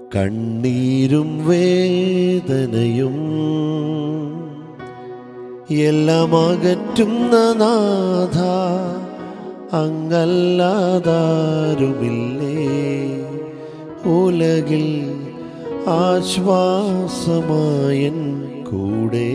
കണ്ണീരും വേദനയും എല്ലാം അകറ്റുന്ന നാഥ അങ്ങല്ലാതാരുമില്ലേ ഉലകിൽ ആശ്വാസമായൻ കൂടെ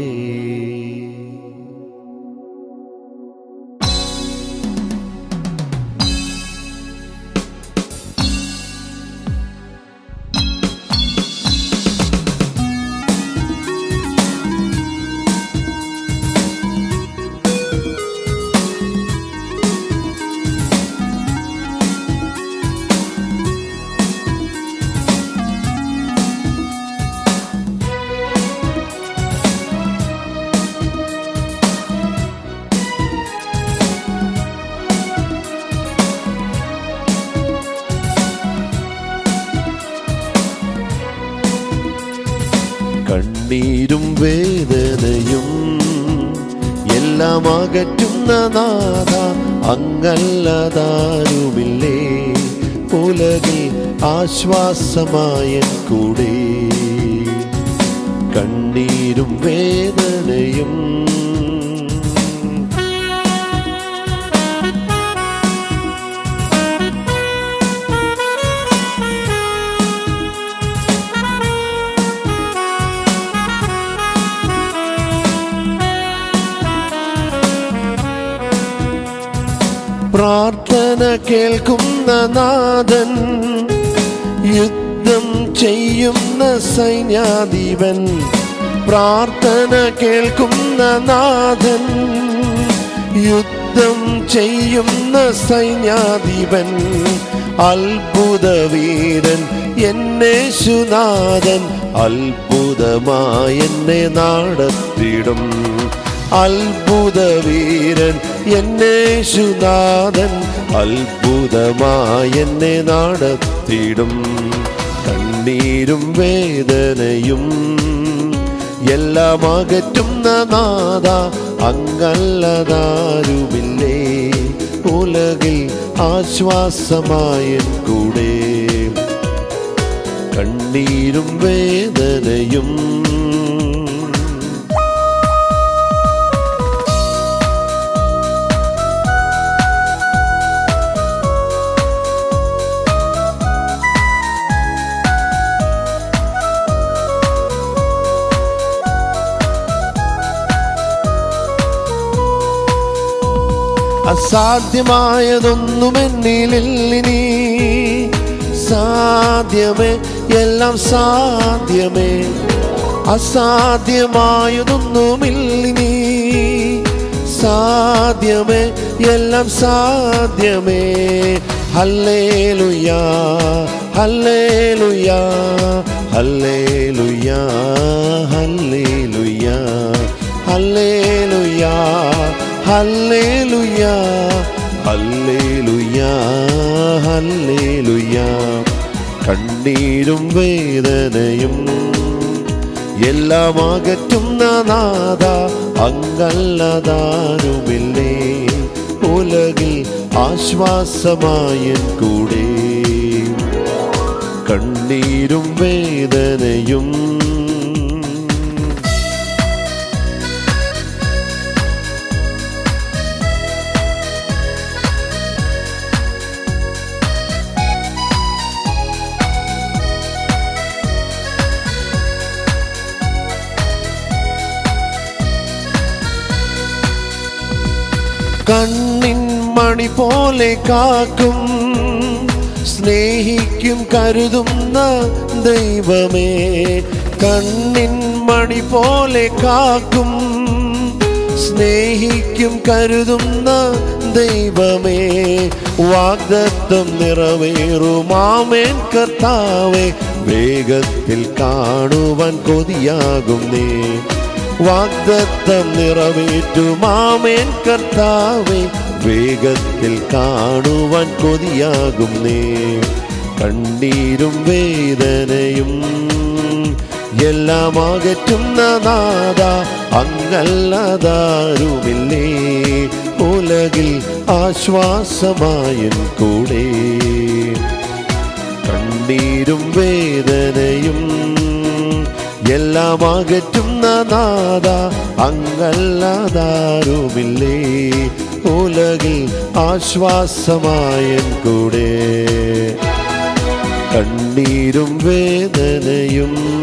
കണ്ണീരും വേദനയും എല്ലാം അകറ്റുന്ന നാഥ അങ്ങല്ലതാരുമില്ലേ ഉലകിൽ ആശ്വാസമായ കൂടെ കണ്ണീരും വേദനയും പ്രാർത്ഥന കേൾക്കുന്ന നാഥൻ യുദ്ധം ചെയ്യുന്ന സൈന്യാധിപൻ പ്രാർത്ഥന കേൾക്കുന്ന നാഥൻ യുദ്ധം ചെയ്യുന്ന സൈന്യാധിപൻ അത്ഭുത വീരൻ എന്നേശുനാഥൻ അത്ഭുതമായി എന്നെ നടത്തിടും അത്ഭുത വീരൻ എന്നേശുനാഥൻ അത്ഭുതമായി എന്നെ നടത്തിടും കണ്ണീരും വേദനയും എല്ലാം അകറ്റുന്ന നാഥ അങ്ങല്ലതാരുമില്ലേ ഉലകിൽ ആശ്വാസമായൻ കൂടെ കണ്ണീരും വേദനയും അസാധ്യമായതൊന്നും എന്നിലിനി സാധ്യമേ എല്ലാം സാധ്യമേ അസാധ്യമായതൊന്നുമില്ലിനി സാധ്യമേ എല്ലാം സാധ്യമേ ഹല്ലേലുയാ ഹല്ലേലുയാ ഹല്ലേലുയാ ഹല്ലേലുയാ ഹല്ലേലുയാ ഹല്ലേലുയാ ഹല്ലേലുയാ ഹല്ലേലുയാ കണ്ണീരും വേദനയും എല്ലാം അകറ്റുന്ന നാഥ അങ്ങല്ലതാരുമില്ലേ ഉലകിൽ ആശ്വാസമായൻ കൂടെ കണ്ണീരും വേദനയും കണ്ണിൻ മണി പോലെ കാക്കും സ്നേഹിക്കും കരുതുന്ന ദൈവമേ കണ്ണിൻ മണി പോലെ കാക്കും സ്നേഹിക്കും കരുതുന്ന ദൈവമേ വാഗ്ദത്തം നിറവേറുമാമേൻ കർത്താവേ വേഗത്തിൽ കാണുവാൻ കൊതിയാകും നീ വാഗ്ദത്തം നിറവേറ്റുമാമേൻ കർത്താവേ വേഗത്തിൽ കാണുവാൻ കൊതിയാകും നീ കണ്ണീരും വേദനയും എല്ലാം അകറ്റുന്ന നാദ അങ്ങല്ലതാരുമില്ലേ ഉലകിൽ ആശ്വാസമായൻ കൂടെ കണ്ണീരും കണ്ണീരും വേദനയും എല്ലാം അകറ്റുന്ന നാദ അങ്ങല്ലാതാരുമില്ലേ ഉലകിൽ ആശ്വാസമായൻ കൂടെ കണ്ണീരും വേദനയും